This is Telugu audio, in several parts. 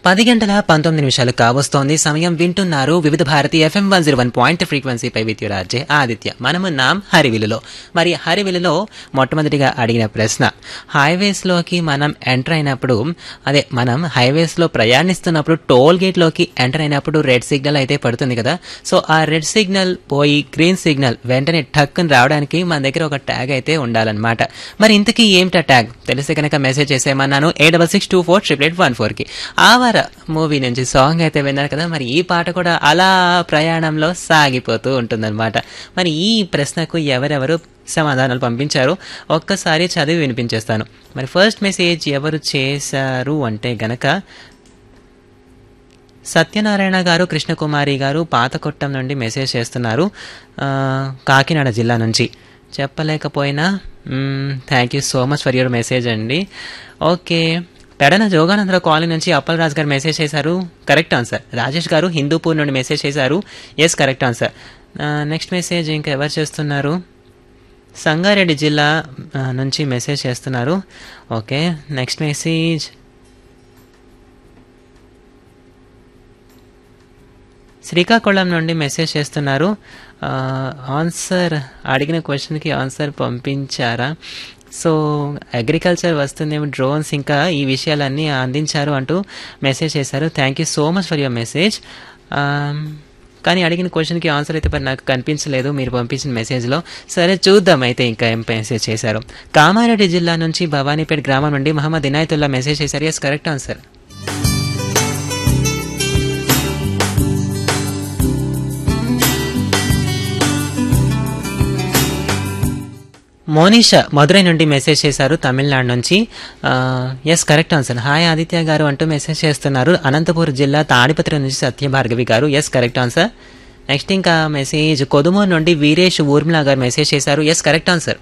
పది గంటల పంతొమ్మిది నిమిషాలు కావస్తోంది సమయం వింటున్నారు Vividh Bharati FM one zero one point ఫ్రీక్వెన్సీపై విద్యురాజే ఆదిత్య మనమున్నాం హరివిలులో మరి హరివిలులో మొట్టమొదటిగా అడిగిన ప్రశ్న హైవేస్లోకి మనం ఎంటర్ అయినప్పుడు అదే మనం హైవేస్లో ప్రయాణిస్తున్నప్పుడు టోల్ గేట్లోకి ఎంటర్ అయినప్పుడు రెడ్ సిగ్నల్ అయితే పడుతుంది కదా సో ఆ రెడ్ సిగ్నల్ పోయి గ్రీన్ సిగ్నల్ వెంటనే టక్కుని రావడానికి మన దగ్గర ఒక ట్యాగ్ అయితే ఉండాలన్నమాట మరి ఇంతకీ ఏమిటా ట్యాగ్ తెలిస్తే కనుక మెసేజ్ చేసేయమన్నాను ఏ double six two four triple eight one ఫోర్కి ఆవార మూవీ నుంచి సాంగ్ అయితే విన్నారు కదా మరి ఈ పాట కూడా అలా ప్రయాణంలో సాగిపోతూ ఉంటుందన్నమాట మరి ఈ ప్రశ్నకు ఎవరెవరు సమాధానాలు పంపించారు ఒక్కసారి చదివి వినిపించేస్తాను మరి ఫస్ట్ మెసేజ్ ఎవరు చేశారు అంటే గనక సత్యనారాయణ గారు కృష్ణకుమారి గారు పాతకొట్టం నుండి మెసేజ్ చేస్తున్నారు ఆ, కాకినాడ జిల్లా నుంచి చెప్పలేకపోయినా thank you so much for your message అండి ఓకే పెడన జోగానందరావు కాలనీ నుంచి అప్పలరాజు గారు మెసేజ్ చేశారు కరెక్ట్ ఆన్సర్ రాజేష్ గారు హిందూపూర్ నుండి మెసేజ్ చేశారు yes correct answer next message ఇంకా ఎవరు చేస్తున్నారు సంగారెడ్డి జిల్లా ఆ, నుంచి మెసేజ్ చేస్తున్నారు ఓకే నెక్స్ట్ మెసేజ్ శ్రీకాకుళం నుండి మెసేజ్ చేస్తున్నారు ఆ, ఆన్సర్ అడిగిన క్వశ్చన్కి ఆన్సర్ పంపించారా సో అగ్రికల్చర్ వస్తుందేమో డ్రోన్స్ ఇంకా ఈ విషయాలన్నీ అందించారు అంటూ మెసేజ్ చేశారు thank you so much for your message కానీ అడిగిన క్వశ్చన్కి ఆన్సర్ అయితే మరి నాకు కనిపించలేదు మీరు పంపించిన మెసేజ్లో సరే చూద్దాం అయితే ఇంకా ఏం మెసేజ్ చేశారు కామారెడ్డి జిల్లా నుంచి భవానీపేట గ్రామం నుండి మహమ్మద్ ఇనాయతుల్లా మెసేజ్ చేశారు yes correct answer Monisha Madurai నుండి మెసేజ్ చేశారు తమిళనాడు నుంచి yes correct answer hi Aditya garu అంటూ మెసేజ్ చేస్తున్నారు అనంతపురం జిల్లా తాడిపత్రి నుంచి Satyabhargavi garu yes correct answer next ఇంకా మెసేజ్ కొదుమూరు నుండి వీరేష్ ఊర్మిళ గారు మెసేజ్ చేశారు ఎస్ కరెక్ట్ ఆన్సర్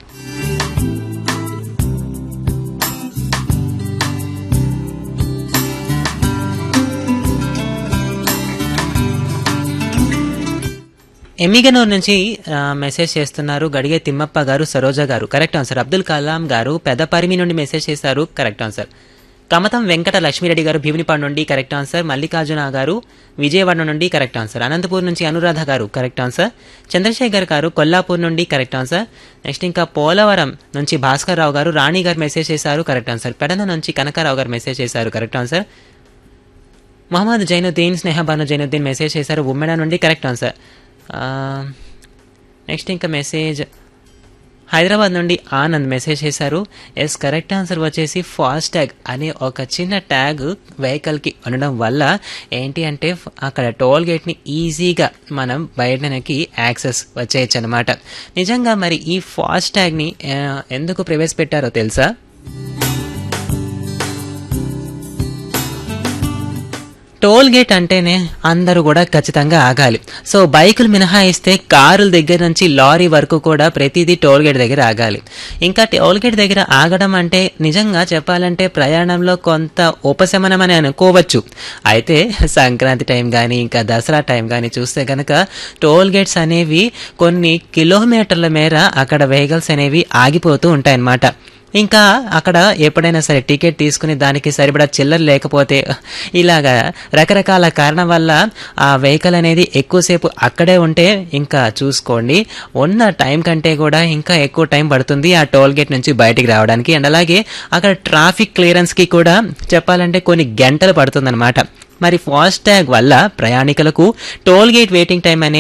ఎమ్మిగనూరు నుంచి ఆ, మెసేజ్ చేస్తున్నారు గడిగే తిమ్మప్ప గారు సరోజ గారు కరెక్ట్ ఆన్సర్ అబ్దుల్ కలాం గారు పెదపరిమి నుండి మెసేజ్ చేశారు కరెక్ట్ ఆన్సర్ కమతం వెంకట లక్ష్మీరెడ్డి గారు భీమినిపాడు నుండి కరెక్ట్ ఆన్సర్ మల్లికార్జున గారు విజయవాడ నుండి కరెక్ట్ ఆన్సర్ అనంతపూర్ నుంచి అనురాధ గారు కరెక్ట్ ఆన్సర్ చంద్రశేఖర్ గారు కొల్లాపూర్ నుండి కరెక్ట్ ఆన్సర్ నెక్స్ట్ ఇంకా పోలవరం నుంచి భాస్కర్ రావు గారు రాణి గారు మెసేజ్ చేశారు కరెక్ట్ ఆన్సర్ పెడన నుంచి కనకారావు గారు మెసేజ్ చేశారు correct answer Mohammed Zainuddin Snehabanu Zainuddin message చేశారు ఉమ్మెడ నుండి కరెక్ట్ ఆన్సర్ నెక్స్ట్ ఇంకా మెసేజ్ హైదరాబాద్ నుండి ఆనంద్ మెసేజ్ చేశారు ఎస్ కరెక్ట్ ఆన్సర్ వచ్చేసి ఫాస్ట్ ట్యాగ్ అనే ఒక చిన్న ట్యాగ్ వెహికల్కి ఉండడం వల్ల ఏంటి అంటే అక్కడ టోల్ గేట్ని ఈజీగా మనం బయటకి యాక్సెస్ వచ్చేయచ్చు అనమాట నిజంగా మరి ఈ ఫాస్ట్ ట్యాగ్ని ఆ, ఎందుకు ప్రవేశపెట్టారో తెలుసా టోల్ గేట్ అంటేనే అందరూ కూడా ఖచ్చితంగా ఆగాలి సో బైకులు మినహాయిస్తే కారుల దగ్గర నుంచి లారీ వరకు కూడా ప్రతిదీ టోల్ గేట్ దగ్గర ఆగాలి ఇంకా టోల్ గేట్ దగ్గర ఆగడం అంటే నిజంగా చెప్పాలంటే ప్రయాణంలో కొంత ఉపశమనం అని అనుకోవచ్చు అయితే సంక్రాంతి టైం కానీ ఇంకా దసరా టైం కానీ చూస్తే కనుక టోల్ గేట్స్ అనేవి కొన్ని కిలోమీటర్ల మేర అక్కడ వెహికల్స్ అనేవి ఆగిపోతూ ఉంటాయన్నమాట ఇంకా అక్కడ ఎప్పుడైనా సరే టికెట్ తీసుకుని దానికి సరిపడా చిల్లర లేకపోతే ఇలాగా రకరకాల కారణం వల్ల ఆ వెహికల్ అనేది ఎక్కువసేపు అక్కడే ఉంటే ఇంకా చూసుకోండి ఉన్న టైం కంటే కూడా ఇంకా ఎక్కువ టైం పడుతుంది ఆ టోల్ గేట్ నుంచి బయటికి రావడానికి అండ్ అలాగే అక్కడ ట్రాఫిక్ క్లియరెన్స్కి కూడా చెప్పాలంటే కొన్ని గంటలు పడుతుందన్నమాట మరి ఫాస్ట్ ట్యాగ్ వల్ల ప్రయాణికులకు టోల్ గేట్ వెయిటింగ్ టైం అనేది